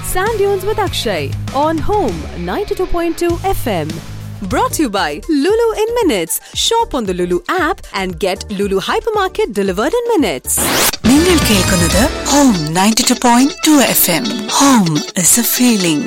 Sand Dunes with Akshay on Home 92.2 FM. Brought to you by Lulu in Minutes. Shop on the Lulu app and get Lulu Hypermarket delivered in minutes. നിങ്ങൾ കേൾക്കുന്നത് home ninety two point two FM home is a എ ഫീലിംഗ്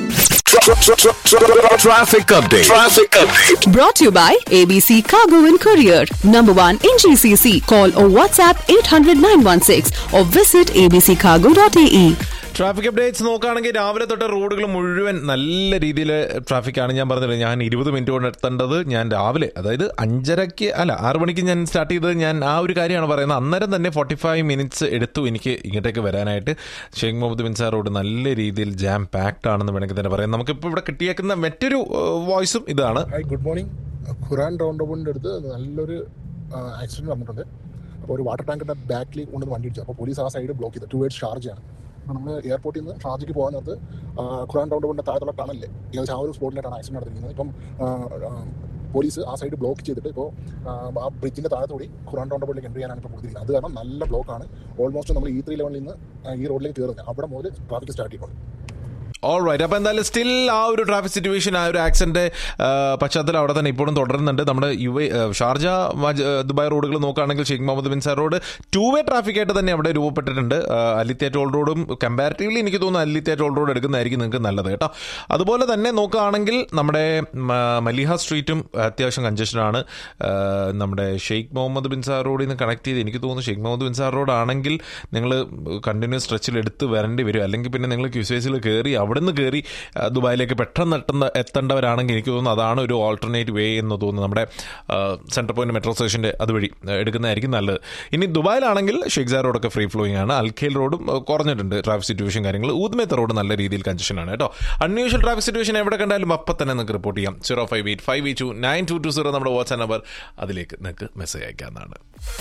Traffic update. Traffic update. Brought to you by ABC Cargo and Courier. Number one in GCC. Call or WhatsApp 800 916 or visit abccargo.ae. Traffic updates നോക്കുകയാണെങ്കിൽ രാവിലെ തൊട്ട് റോഡുകൾ മുഴുവൻ നല്ല രീതിയിൽ ട്രാഫിക്കാണ് ഞാൻ പറഞ്ഞില്ല ഞാൻ ഇരുപത് മിനിറ്റ് കൊണ്ട് എത്തേണ്ടത് ഞാൻ രാവിലെ അതായത് അഞ്ചരയ്ക്ക് അല്ല ആറ് മണിക്ക് ഞാൻ സ്റ്റാർട്ട് ചെയ്തത് ഞാൻ ആ ഒരു കാര്യമാണ് പറയുന്നത് അന്നേരം തന്നെ ഫോർട്ടി ഫൈവ് മിനിറ്റ്സ് എടുത്തു എനിക്ക് ഇങ്ങോട്ടേക്ക് വരാനായിട്ട് Sheikh Mohammed bin sir road നല്ല രീതിയിൽ ജാം പാക്ഡ് ആണെന്ന് വേണമെങ്കിൽ തന്നെ പറയാം നമുക്കിപ്പോൾ ഇവിടെ കിട്ടിയേക്കുന്ന മറ്റൊരു വോയിസും ഇതാണ് hi good morning Quran round അബൌണ്ടിൻ്റെ അടുത്ത് നല്ലൊരു ആക്സിഡന്റ് വന്നിട്ടുണ്ട് അപ്പോൾ ഒരു വാട്ടർ ടാങ്കിന്റെ ബാക്കിൽ കൊണ്ടുവന്ന് വണ്ടി ഇടിച്ചു അപ്പോൾ പോലീസ് ആ സൈഡ് ബ്ലോക്ക് ചെയ്തു ടു വേർഡ് ഷാർജയാണ് അപ്പോൾ നമ്മൾ എയർപോർട്ടിൽ നിന്ന് ഷാർജയ്ക്ക് പോകാൻ നേരത്ത് ആ, ഖുറാൻ റൗണ്ട് അബൌണ്ടിന്റെ താഴത്തുള്ള ടണലില്ലേ ഏകദേശം ആ ഒരു സ്പോട്ടിലായിട്ടാണ് ആക്സിഡന്റ് നടന്നിരിക്കുന്നത് ഇപ്പം ആ, ആ, പോലീസ് ആ സൈഡ് ബ്ലോക്ക് ചെയ്തിട്ട് ഇപ്പോൾ ആ ബ്രിഡ്ജിന്റെ താഴത്തുകൂടി ഖുറാൻ റൗണ്ട് അബൌണ്ടിലേക്ക് എൻ്റർ ചെയ്യാനാണ് ഇപ്പോൾ കൊടുത്തിരിക്കുന്നത് അത് കാരണം നല്ല ബ്ലോക്കാണ് ഓൾമോസ്റ്റ് നമ്മൾ ഈ ത്രീ ലെവലിൽ നിന്ന് ആ, ഈ റോഡിലേക്ക് കയറുന്നത് അവിടെ മുതൽ ട്രാഫിക് സ്റ്റാർട്ട് ചെയ്തിട്ടുണ്ട് ഓൾ റൈറ്റ് അപ്പോൾ എന്തായാലും സ്റ്റിൽ ആ ഒരു ട്രാഫിക് സിറ്റുവേഷൻ ആ ഒരു ആക്സിഡന്റ് പശ്ചാത്തലം അവിടെ തന്നെ ഇപ്പോഴും തുടരുന്നുണ്ട് നമ്മുടെ യു എ ഷാർജ മജ്- ദുബായ് റോഡുകൾ നോക്കുകയാണെങ്കിൽ Sheikh Mohammed bin sir road two way traffic ആയിട്ട് തന്നെ അവിടെ രൂപപ്പെട്ടിട്ടുണ്ട് അല്ലിത്യ ടോൾ റോഡും കമ്പാരിറ്റീവ്ലി എനിക്ക് തോന്നുന്നു അല്ലിത്യ ടോൾ റോഡ് എടുക്കുന്നതായിരിക്കും നിങ്ങൾക്ക് നല്ലത് കേട്ടോ അതുപോലെ തന്നെ നോക്കുകയാണെങ്കിൽ നമ്മുടെ മ- മലിഹ സ്ട്രീറ്റും അത്യാവശ്യം കഞ്ചഷനാണ് നമ്മുടെ ഷെയ്ഖ് മുഹമ്മദ് ബിൻ സാർ റോഡിൽ നിന്ന് കണക്ട് ചെയ്ത് എനിക്ക് തോന്നുന്നു Sheikh Mohammed bin sir road ആണെങ്കിൽ നിങ്ങൾ കണ്ടിന്യൂസ് സ്ട്രെച്ചിൽ എടുത്ത് വരേണ്ടി വരും അല്ലെങ്കിൽ പിന്നെ നിങ്ങൾ ക്യൂസേസിൽ കയറി അവിടെ നിന്ന് കയറി ആ, ദുബായിലേക്ക് പെട്ടെന്ന് എത്തുന്ന എത്തേണ്ടവരാണെങ്കിൽ എനിക്ക് തോന്നുന്നു അതാണ് ഒരു ഓൾട്ടർനേറ്റ് വേ എന്ന് തോന്നുന്നു നമ്മുടെ സെൻട്രൽ പോയിന്റ് മെട്രോ സ്റ്റേഷൻ്റെ അതുവഴി ആ, എടുക്കുന്നതായിരിക്കും നല്ലത് ഇനി ദുബായിലാണെങ്കിൽ ഷെയ്ഖ്സാർ റോഡൊക്കെ ഫ്രീ ഫ്ലോയിങ് ആണ് അൽഖേൽ റോഡും ആ, കുറഞ്ഞിട്ടുണ്ട് ട്രാഫിക് സിറ്റുവേഷൻ കാര്യങ്ങൾ ഊദ്മേത്ത റോഡ് നല്ല രീതിയിൽ കഞ്ചഷൻ ആണ് കേട്ടോ അൺയൂഷ്വൽ ട്രാഫിക് സിറ്റുവേഷൻ എവിടെ കണ്ടാലും അപ്പം തന്നെ നിങ്ങൾക്ക് റിപ്പോർട്ട് ചെയ്യാം zero five eight five eight two nine two two zero നമ്മുടെ വാട്സ്ആപ്പ് നമ്പർ അതിലേക്ക് നിങ്ങൾക്ക് മെസ്സേജ് അയക്കാവുന്നതാണ്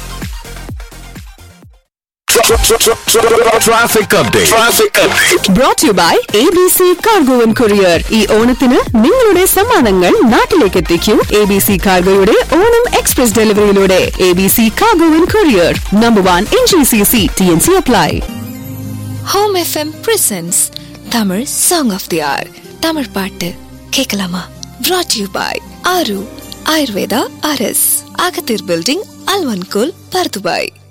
Traffic update. Traffic update. Brought to you by ABC Cargo and Courier. ഈ ഓണത്തിന് നിങ്ങളുടെ സമ്മാനങ്ങൾ നാട്ടിലേക്ക് എത്തിക്കൂ എ ബി സി കാർഗോയുടെ ഓണം എക്സ്പ്രസ് ഡെലിവറിയിലൂടെ A B C cargo and courier number one in G C C T N C apply home FM presents Tamil song of the hour Tamil பாட்டு கேட்கலாமா brought யூ பாய் ஆரு ஆயுர்வேதா அரஸ் அகத்தீர் பில்டிங் அல்வன்கோல் Bur Dubai